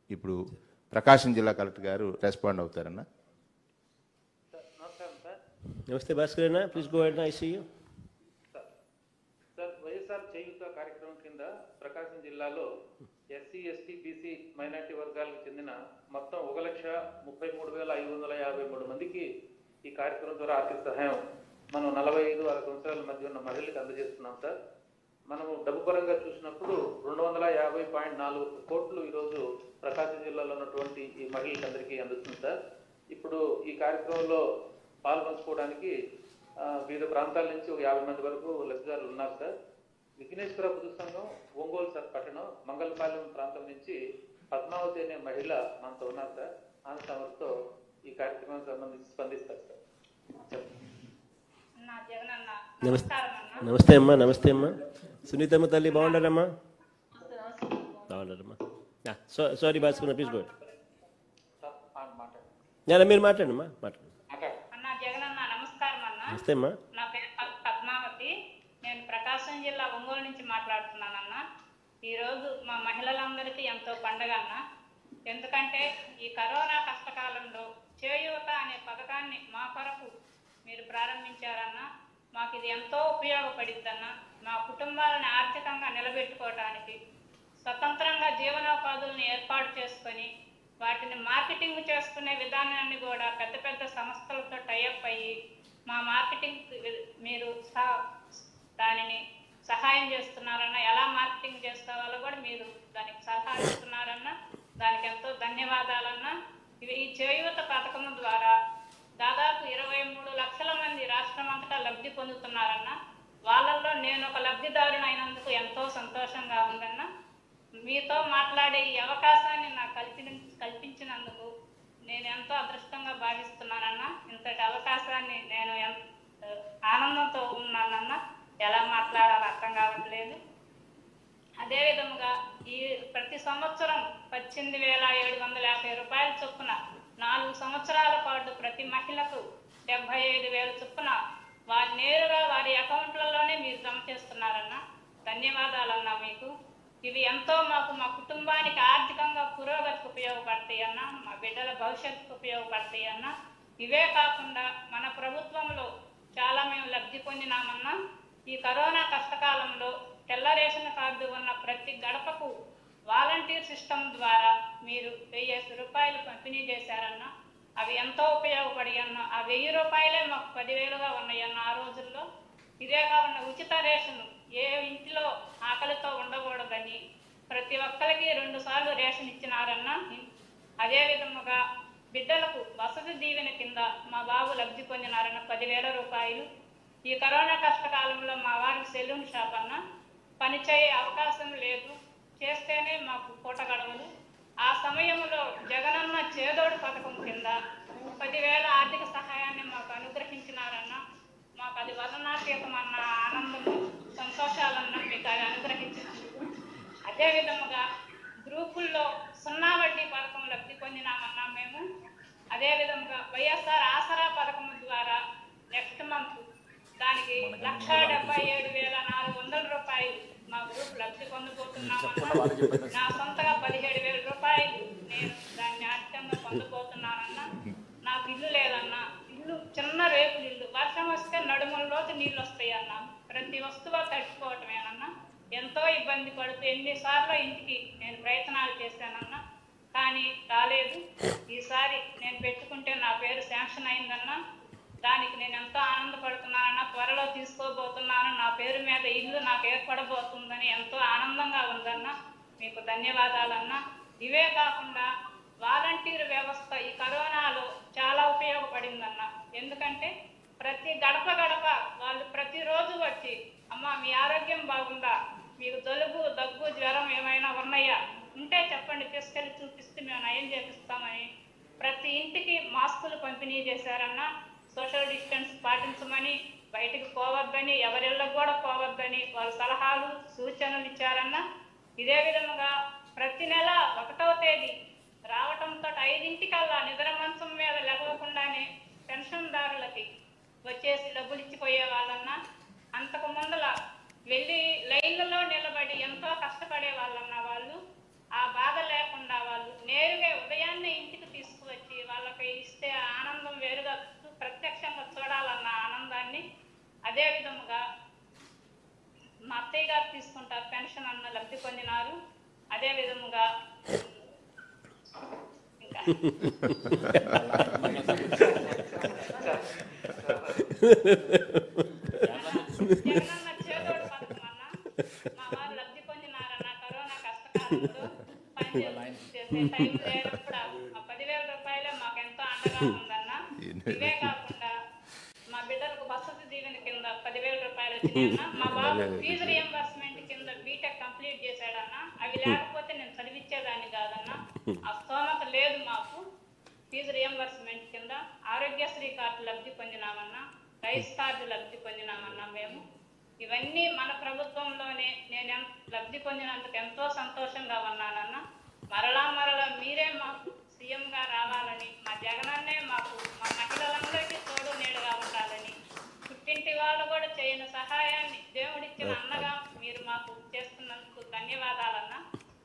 ఇప్పుడు ప్రకాశం జిల్లా కలెక్టర్ గారు రెస్పాండ్ అవుతారన్న సార్ నమస్కారం సార్ నమస్తే భాస్కర్ అన్న please go ahead I see you sir sir YSR Cheyutha కార్యక్రమం కింద ప్రకాశం జిల్లాలో ఎస్సీ ఎస్టీ బీసీ మైనార్టీ వర్గాలకు చెందిన మొత్తం ఒక లక్ష ముప్పై మూడు వేల ఐదు వందల యాభై మూడు మందికి ఈ కార్యక్రమం ద్వారా ఆర్థిక సహాయం మనం నలభై ఐదు అరవై సంవత్సరాల మధ్య ఉన్న మహిళలకు అందజేస్తున్నాం సార్ మనము డబ్బు పరంగా చూసినప్పుడు రెండు వందల యాభై పాయింట్ నాలుగు కోట్లు ఈరోజు ప్రకాశం జిల్లాలో ఉన్నటువంటి ఈ మహిళలకు అందరికీ అందుతుంది సార్ ఇప్పుడు ఈ కార్యక్రమంలో పాల్పంచుకోవడానికి ఆ, వివిధ ప్రాంతాల నుంచి ఒక యాభై మంది వరకు లబ్ధిదారులు ఉన్నారు సార్ విఘ్నేశ్వర బుద్ధ సంఘం ఒంగోలు సార్ పట్టణం మంగళపాలెం ప్రాంతం నుంచి పద్మావతి అనే మహిళ మనతో ఉన్నారు సార్ ఆమె తమరితో ఈ కార్యక్రమానికి సంబంధించి స్పందిస్తారు సార్ చెప్పండి నా జగనన్న నమస్తే నమస్కారం అన్న నమస్తే అమ్మా నమస్తే అమ్మా సునీతమ్మ తల్లి బాగుండారమ్మా బాగుండారమ్మా so sorry Bhaskar please go sir ఆ మాట్లాడండి నేను మీరు మాట్లాడండి అమ్మా మాట్లాడండి మాట్లాడండి అన్న జగనన్న నమస్కారం అన్న నమస్తే అమ్మా నా పేరు ప- పద్మావతి నేను ప్రకాశం జిల్లా ఒంగోలు నుంచి మాట్లాడుతున్నానన్న ఈరోజు మా మహిళలందరికీ ఎంతో పండగ అన్న ఎందుకంటే ఈ కరోనా కష్టకాలంలో చేయూత అనే పథకాన్ని మా కొరకు మీరు ప్రారంభించారన్న మాకు ఇది ఎంతో ఉపయోగపడిద్దన్న మా కుటుంబాలను ఆర్థికంగా నిలబెట్టుకోవడానికి స్వతంత్రంగా జీవనోపాధులను ఏర్పాటు చేసుకొని వాటిని మార్కెటింగ్ చేసుకునే విధానాన్ని కూడా పెద్ద పెద్ద సంస్థలతో టైఅప్ అయ్యి మా మార్కెటింగ్ వి- మీరు సహ- దానిని సహాయం చేస్తున్నారన్న ఎలా మార్కెటింగ్ చేసుకోవాలో కూడా మీరు దానికి సలహా ఇస్తున్నారన్న దానికి ఎంతో ధన్యవాదాలన్న ఇవి ఈ చేయూత పథకం ద్వారా దాదాపు ఇరవై మూడు లక్షల మంది రాష్ట్రం అంతటా లబ్ధి పొందుతున్నారన్న వాళ్ళల్లో నేను ఒక లబ్ధిదారుని అయినందుకు ఎంతో సంతోషంగా ఉందన్న మీతో మాట్లాడే ఈ అవకాశాన్ని నాకు కల్పి కల్పించినందుకు నేను ఎంతో అదృష్టంగా భావిస్తున్నానన్న ఇంతటి అవకాశాన్ని నేను ఎన్- ఆనందంతో ఉన్నానన్న ఎలా మాట్లాడాలో అర్థం కావట్లేదు అదే విధముగా ఈ ప్రతి సంవత్సరం పద్దెనిమిది వేల ఏడు వందల యాభై రూపాయల చొప్పున నాలుగు సంవత్సరాల పాటు ప్రతి మహిళకు డెబ్బై ఐదు వేల చొప్పున వారి నేరుగా వారి అకౌంట్లలోనే మీరు జమ చేస్తున్నారన్న ధన్యవాదాలన్నా మీకు ఇవి ఎంతో మాకు మా కుటుంబానికి ఆర్థికంగా పురోగతికి ఉపయోగపడతాయి అన్న మా బిడ్డల భవిష్యత్తుకు ఉపయోగపడతాయి అన్న ఇవే కాకుండా మన ప్రభుత్వంలో చాలా మేము లబ్ధి పొందినామన్నా ఈ కరోనా కష్టకాలంలో తెల్ల రేషన్ కార్డు ఉన్న ప్రతి గడపకు వాలంటీర్ సిస్టమ్ ద్వారా మీరు వెయ్యి రూపాయలు పంపిణీ చేశారన్న అవి ఎంతో ఉపయోగపడి అన్న ఆ వెయ్యి రూపాయలే మాకు పదివేలుగా ఉన్నాయన్న ఆ రోజుల్లో ఇదే కాకుండా ఉచిత రేషన్ ఏ ఇంటిలో ఆకలితో ఉండకూడదని ప్రతి ఒక్కరికి రెండు సార్లు రేషన్ ఇచ్చినారన్న అదే విధముగా బిడ్డలకు వసతి దీవెన కింద మా బాబు లబ్ధి పొందినారన్న పదివేల రూపాయలు ఈ కరోనా కష్టకాలంలో మా వారికి సెలూన్ షాప్ అన్న పనిచేయే అవకాశం లేదు చేస్తేనే మాకు పూట గడవదు ఆ సమయంలో జగనన్న చేదోడు పథకం కింద పదివేల ఆర్థిక సహాయాన్ని మాకు అనుగ్రహించినారన్న మాకు అది వర్ణనాతీతం అన్న ఆనందము సంతోషాలన్న మీకు అది అనుగ్రహించినందుకు అదే విధముగా గ్రూపుల్లో సున్నా వడ్డీ పథకం లబ్ధి పొందినామన్నా మేము అదే విధముగా వైఎస్ఆర్ ఆసరా పథకం ద్వారా నెక్స్ట్ మంత్ దానికి లక్ష డెబ్బై ఏడు వేల నాలుగు వందల రూపాయలు మా గ్రూప్ లబ్ధి పొందబోతున్నామన్నా నా సొంతగా పదిహేడు వేల రూపాయలు నేను దాన్ని ఆర్థికంగా పొందబోతున్నానన్నా నాకు ఇల్లు లేదన్నా ఇల్లు చిన్న రేకులు ఇల్లు వర్షం వస్తే నడుములలోకి నీళ్ళు వస్తాయన్నా ప్రతి వస్తువు తడిచిపోవటమేనన్నా ఎంతో ఇబ్బంది పడుతూ ఎన్నిసార్లు ఇంటికి నేను ప్రయత్నాలు చేశానన్నా కానీ రాలేదు ఈసారి నేను పెట్టుకుంటే నా పేరు శాంక్షన్ అయిందన్నా దానికి నేను ఎంతో ఆనందపడుతున్నానన్నా త్వరలో తీసుకోబోతున్నాను నా పేరు మీద ఇల్లు నాకు ఏర్పడబోతుందని ఎంతో ఆనందంగా ఉందన్నా మీకు ధన్యవాదాలన్నా ఇవే కాకుండా వాలంటీర్ వ్యవస్థ ఈ కరోనాలో చాలా ఉపయోగపడిందన్న ఎందుకంటే ప్రతి గడప గడప వాళ్ళు ప్రతిరోజు వచ్చి అమ్మ మీ ఆరోగ్యం బాగుందా మీకు జలుబు దగ్గు జ్వరం ఏమైనా ఉన్నాయా ఉంటే చెప్పండి తీసుకెళ్ళి చూపిస్తే మేము నయం చేపిస్తామని ప్రతి ఇంటికి మాస్కులు పంపిణీ చేశారన్న సోషల్ డిస్టెన్స్ పాటించమని బయటికి పోవద్దని ఎవరిళ్ళకు కూడా పోవద్దని వాళ్ళ సలహాలు సూచనలు ఇచ్చారన్న ఇదే విధముగా ప్రతి నెల ఒకటవ తేదీ రావటంతో ఐదింటికల్లా నిద్ర మంచం మీద లేవకుండానే పెన్షన్దారులకి వచ్చేసి డబ్బులు ఇచ్చిపోయే వాళ్ళన్నా అంతకు ముందల వెళ్ళి లైన్లలో నిలబడి ఎంతో కష్టపడే వాళ్ళన్న వాళ్ళు ఆ బాధ లేకుండా వాళ్ళు నేరు అదే విధముగా మా అత్తయ్య గారు తీసుకుంటారు పెన్షన్ అన్న లబ్ధి పొందినారు అదే విధముగా ఇంకా జగనన్న చేదోడు పథకం అన్న మా వారు లబ్ధి పొందినారన్న కరోనా కష్టకాలంలో పని చేసే టైం లేనప్పుడు ఆ పదివేల రూపాయలే మాకు ఎంతో అండగా ఉందన్న ఇవే కాకుండా మా బిడ్డలకు వసతి దీవెన కింద పదివేల రూపాయలు వచ్చినాయన్న మా బాబు ఫీజు రియంబర్స్మెంట్ కింద బీటెక్ కంప్లీట్ చేశాడన్న అవి లేకపోతే నేను చదివించేదాన్ని కాదన్న ఆ స్తోమత లేదు మాకు ఫీజు రియంబర్స్మెంట్ కింద ఆరోగ్యశ్రీ కార్డు లబ్ధి పొందినామన్నా రైస్ కార్డు లబ్ధి పొందినామన్నా మేము ఇవన్నీ మన ప్రభుత్వంలోనే నేను ఎన్- లబ్ధి పొందినందుకు ఎంతో సంతోషంగా ఉన్నానన్న మరలా మరలా మీరే మాకు సీఎంగా రావాలని మా జగనన్నే మాకు మా మహిళలందరికీ తోడు నీడగా ఉండాలని పుట్టింటి వాళ్ళు కూడా చేయని సహాయాన్ని దేవుడిచ్చిన అన్నగా మీరు మాకు చేస్తున్నందుకు ధన్యవాదాలన్నా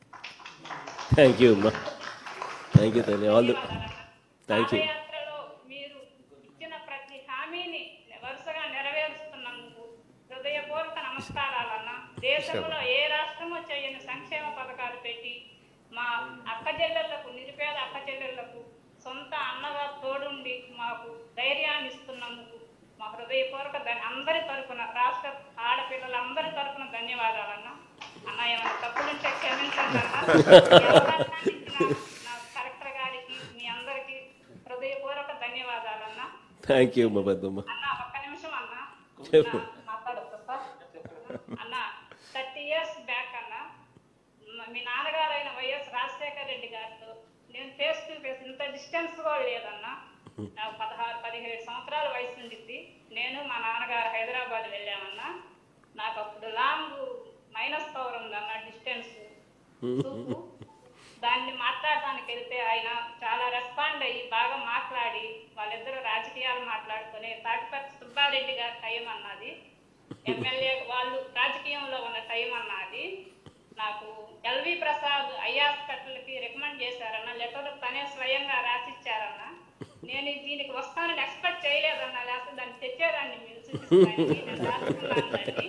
థ్యాంక్ యూ అమ్మా థ్యాంక్ యూ తల్లి ఆల్ ది థ్యాంక్ యూ పాదయాత్రలో మీరు ఇచ్చిన ప్రతి హామీని వరుసగా నెరవేరుస్తున్నందుకు హృదయపూర్వక నమస్కారాలన్న దేశంలో ఏ రాష్ట్రము చేయని సంక్షేమ పథకాలు పెట్టి మా అక్క చెల్లెళ్లకు నిరుపేద అక్క చెల్లెళ్లకు సొంత అన్నగా తోడుండి మాకు ధైర్యాన్ని ఇస్తున్నందుకు మా హృదయపూర్వక ధన్- అందరి తరపున రాష్ట్ర ఆడపిల్లలందరి తరపున ధన్యవాదాలన్న అన్న ఏమైనా తప్పులుంటే క్షమించండి అన్న ఈ అవకాశాన్ని ఇచ్చిన నా కలెక్టర్ గారికి మీ అందరికి హృదయపూర్వక ధన్యవాదాలన్న థ్యాంక్ యూ అమ్మా పెద్దమ్మ అన్న ఒక్క నిమిషం అన్న చెప్పు. నా- మాట్లాడొచ్చా సార్ అన్న థర్టీ ఇయర్స్ బ్యాక్ అన్న మ- మీ నాన్నగారు అయిన వైఎస్ రాజశేఖర రెడ్డి గారితో నేను ఫేస్ టు ఫేస్ ఇంత డిస్టెన్స్ కూడా లేదన్న నాకు పదహారు పదిహేడు సంవత్సరాల వయసు ఉండిద్ది నేను మా నాన్నగారు హైదరాబాద్ వెళ్ళామన్నా నాకు అప్పుడు లాంగ్ మైనస్ పవర్ ఉందన్న డిస్టెన్స్ చూపు దాన్ని మాట్లాడడానికి వెళ్తే ఆయన చాలా రెస్పాండ్ అయ్యి బాగా మాట్లాడి వాళ్ళిద్దరూ రాజకీయాలు మాట్లాడుకుని తాటిపర్తి సుబ్బారెడ్డి గారి టైం అన్నది ఎమ్మెల్యే వాళ్ళు రాజకీయంలో ఉన్న టైం అన్నది నాకు ఎల్వి ప్రసాద్ ఐ హాస్పిటల్కి రికమెండ్ చేశారన్న లెటర్ తనే స్వయంగా రాసిచ్చారన్న నేను దీనికి వస్తానని ఎక్స్పెక్ట్ చేయలేదన్న లేకపోతే దాన్ని తెచ్చేదాన్ని మీరు చూపిస్తానికి నేను రాసుకున్నాను దాన్ని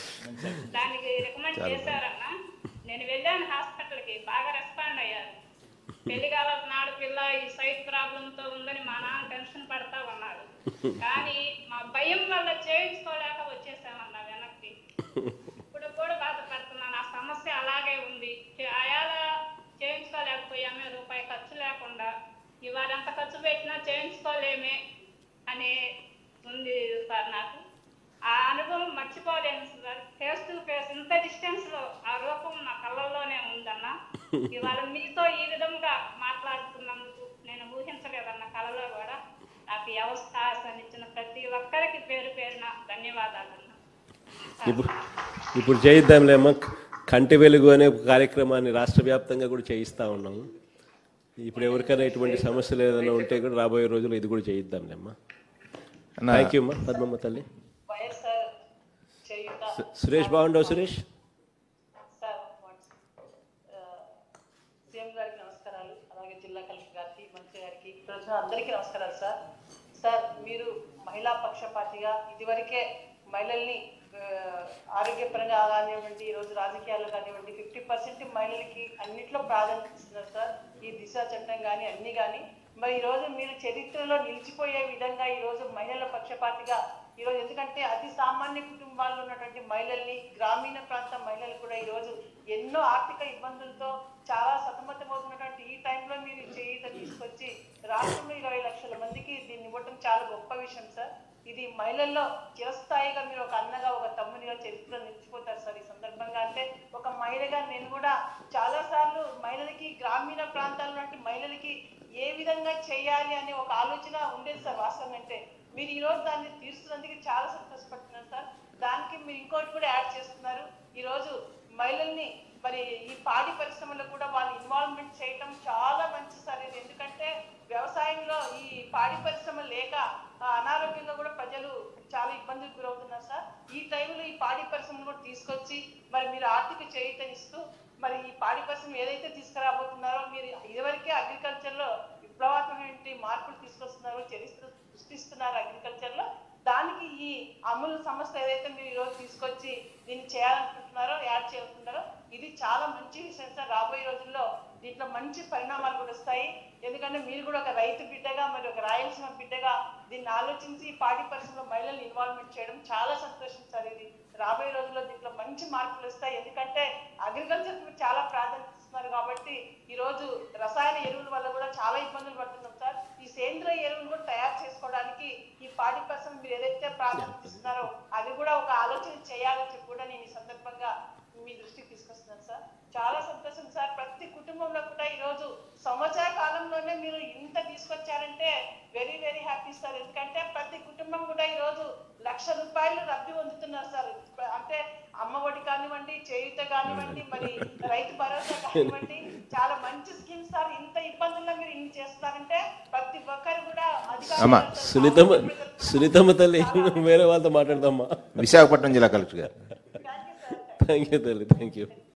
దానికి రికమెండ్ చేశారన్న నేను వెళ్ళాను హాస్పిటల్కి బాగా రెస్పాండ్ అయ్యారు పెళ్లి కావాల్సిన ఆడపిల్ల ఈ సైట్ ప్రాబ్లం తో ఉందని మా నాన్న టెన్షన్ పడతా ఉన్నారు కానీ మా భయం వల్ల చేయించుకోలేక వచ్చేసామన్న వెనక్కి ఇప్పుడు కూడా బాధపడుతున్నాను ఆ సమస్య అలాగే ఉంది ఆయాల చేయించుకోలేకపోయామే రూపాయి ఖర్చు లేకుండా ఇవాళ ఎంత ఖర్చు పెట్టినా చేయించుకోలేమే అనే ఉంది సార్ నాకు ఆ అనుభవం మర్చిపోలేను సార్ ఫేస్ టు ఫేస్ ఇంత డిస్టెన్స్ లో ఆ రూపం నా కళ్ళల్లోనే ఉందన్న ఇవాళ మీతో ఈ విధంగా మాట్లాడుతున్నందుకు నేను ఊహించలేదన్న కళలో కూడా నాకు ఈ అవకాశం ఇచ్చిన ప్రతి ఒక్కరికి పేరు పేరున ధన్యవాదాలన్న ఇప్పుడు ఇప్పుడు చేయిద్దాంలే అమ్మ కంటి వెలుగు అనే ఒక కార్యక్రమాన్ని రాష్ట్ర వ్యాప్తంగా కూడా చేయిస్తా ఉన్నాము ఇప్పుడు ఎవరికైనా ఇటువంటి సమస్యలు ఏదైనా ఉంటే కూడా రాబోయే రోజుల్లో ఇది కూడా చేయిద్దాంలే అమ్మా అన్న థ్యాంక్ యూ అమ్మా పద్మమ్మ తల్లి వైఎస్ఆర్ చేయుత సు- సురేష్ బాగుండవు సురేష్ సార్ వాట్స్ ఆ, సీఎం గారికి నమస్కారాలు అలాగే జిల్లా కలెక్టర్ గారికి మంత్రి గారికి ఇక్కడ వచ్చిన అందరికీ నమస్కారాలు సార్ సార్ మీరు మహిళా పక్షపాతిగా ఇదివరకే మహిళల్ని ఆ, ఆరోగ్యపరంగా కానివ్వండి ఈ రోజు రాజకీయాల్లో కానివ్వండి ఫిఫ్టీ పర్సెంట్ మహిళలకి అన్నిట్లో ప్రాధాన్యత ఇస్తున్నారు సార్ ఈ దిశ చట్టం కానీ అన్ని కానీ మరి ఈ రోజు మీరు చరిత్రలో నిలిచిపోయే విధంగా ఈ రోజు మహిళల పక్షపాతిగా ఈ రోజు ఎందుకంటే అతి సామాన్య కుటుంబాల్లో ఉన్నటువంటి మహిళల్ని గ్రామీణ ప్రాంత మహిళలు కూడా ఈ రోజు ఎన్నో ఆర్థిక ఇబ్బందులతో చాలా సతమతమవుతున్నటువంటి ఈ టైంలో మీరు చేయూత తీసుకొచ్చి రాష్ట్రంలో ఇరవై లక్షల మందికి దీన్ని ఇవ్వటం చాలా గొప్ప విషయం సార్ ఇది మహిళల్లో చిరస్థాయిగా మీరు ఒక అన్నగా ఒక తమ్మునిగా చరిత్రలో నిలిచిపోతారు సార్ ఈ సందర్భంగా అంటే ఒక మహిళగా నేను కూడా చాలా సార్లు మహిళలకి గ్రామీణ ప్రాంతాల్లో లాంటి మహిళలకి ఏ విధంగా చేయాలి అనే ఒక ఆలోచన ఉండేది సార్ వాస్తవం అంటే మీరు ఈ రోజు దాన్ని తీరుస్తున్నందుకు చాలా సంతోషపడుతున్నాను సార్ దానికి మీరు ఇంకోటి కూడా యాడ్ చేస్తున్నారు ఈ రోజు మహిళల్ని మరి ఈ పాడి పరిశ్రమలో కూడా వాళ్ళు ఇన్వాల్వ్మెంట్ చేయటం చాలా మంచి సార్ ఇది ఎందుకంటే వ్యవసాయంలో ఈ పాడి పరిశ్రమ లేక ఆ, అనారోగ్యంగా కూడా ప్రజలు చాలా ఇబ్బందులకు గురవుతున్నారు సార్ ఈ టైంలో ఈ పాడి పరిశ్రమను కూడా తీసుకొచ్చి మరి మీరు ఆర్థిక చేయూతనిస్తూ మరి ఈ పాడి పరిశ్రమ ఏదైతే తీసుకురాబోతున్నారో మీరు ఇదివరకే అగ్రికల్చర్ లో విప్లవాత్మకమైన మార్పులు తీసుకొస్తున్నారో చరిత్ర సృష్టిస్తున్నారు అగ్రికల్చర్ లో దానికి ఈ అమూల్ సంస్థ ఏదైతే మీరు ఈ రోజు తీసుకొచ్చి దీన్ని చేయాలనుకుంటున్నారో యాడ్ చేయాలనుకుంటున్నారో ఇది చాలా మంచి విషయం సార్ రాబోయే రోజుల్లో దీంట్లో మంచి పరిణామాలు కూడా వస్తాయి ఎందుకంటే మీరు కూడా ఒక రైతు బిడ్డగా మరి ఒక రాయలసీమ బిడ్డగా దీన్ని ఆలోచించి ఈ పాడి పరిశ్రమలో మహిళలు ఇన్వాల్వ్మెంట్ చేయడం చాలా సంతోషం సార్ ఇది రాబోయే రోజుల్లో దీంట్లో మంచి మార్పులు వస్తాయి ఎందుకంటే అగ్రికల్చర్ మీరు చాలా ప్రాధాన్యత ఇస్తున్నారు కాబట్టి ఈ రోజు రసాయన ఎరువుల వల్ల కూడా చాలా ఇబ్బందులు పడుతున్నాం సార్ ఈ సేంద్రియ ఎరువులు కూడా తయారు చేసుకోవడానికి ఈ పాడి పరిశ్రమ మీరు ఏదైతే ప్రాధాన్యత ఇస్తున్నారో అది కూడా ఒక ఆలోచన చేయాలని చెప్పి కూడా నేను ఈ సందర్భంగా మీ దృష్టికి తీసుకొస్తున్నాను సార్ చాలా సంతోషం సార్ ప్రతి కుటుంబంలో కూడా ఈ రోజు సంవత్సర కాలంలోనే మీరు ఇంత తీసుకొచ్చారంటే వెరీ వెరీ హ్యాపీ సార్ ఎందుకంటే ప్రతి కుటుంబం కూడా ఈ రోజు లక్ష రూపాయలు లబ్ధి పొందుతున్నారు సార్ అంటే అమ్మ ఒడి కానివ్వండి చేయుత కానివ్వండి మరి రైతు భరోసా కానివ్వండి చాలా మంచి స్కీమ్ సార్ ఇంత ఇబ్బందుల్లో మీరు ఇన్ని చేస్తున్నారంటే ప్రతి ఒక్కరు కూడా అమ్మా, అధికారులు సునీతమ్మ సునీతమ్మ తల్లి వేరే వాళ్ళతో మాట్లాడదామా విశాఖపట్నం జిల్లా కలెక్టర్ గారు thank you sir thank you తల్లి థ్యాంక్ యూ